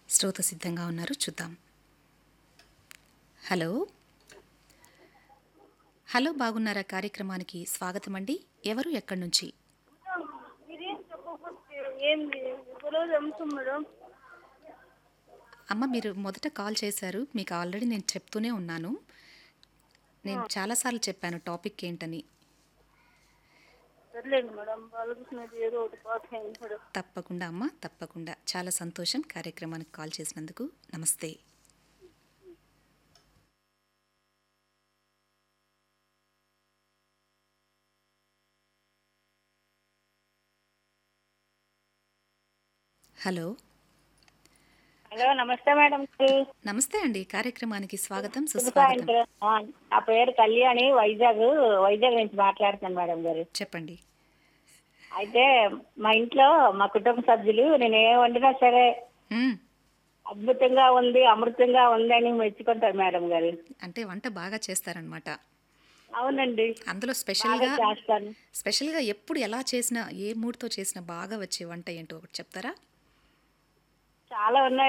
శ్రోత సిద్ధంగా ఉన్నారు చూద్దాం హలో హలో బాగున్నారా కార్యక్రమానికి స్వాగతం అండి ఎవరు ఎక్కడి నుంచి మీరేం చెప్పకపోతే ఏంది ఒకరోజు అమ్ముతాం మేడం అమ్మ మీరు మొదట కాల్ చేశారు మీకు ఆల్రెడీ నేను చెప్తూనే ఉన్నాను నేను చాలాసార్లు చెప్పాను టాపిక్ ఏంటని సర్లేండి మేడం బాలకృష్ణది ఏదో ఒకటి పాట అయింది మేడం తప్పకుండా అమ్మ తప్పకుండా చాలా సంతోషం కార్యక్రమానికి కాల్ చేసినందుకు నమస్తే హలో హలో నమస్తే మేడం గారు. నమస్తే అండి కార్యక్రమానికి స్వాగతం శుభ సుస్వాగతం సాయంత్రం ఆ, నా పేరు కళ్యాణి వైజాగ్ వైజాగ్ నుంచి మాట్లాడుతున్నాను మేడం గారు చెప్పండి అయితే మా ఇంట్లో మా కుటుంబ సభ్యులు నేను ఏ వండినా సరే మ్మ్. అద్భుతంగా ఉంది అమృతంగా ఉంది అని మెచ్చుకుంటారు మేడం గారు అంటే వంట బాగా చేస్తారనమాట అవునండి అందులో బాగా స్పెషల్గా చేస్తాను స్పెషల్గా ఎప్పుడు ఎలా చేసినా ఏ మూడ్తో చేసినా బాగా వచ్చే వంట ఏంటో ఒకటి చెప్తారా చాలా ఉన్నాయి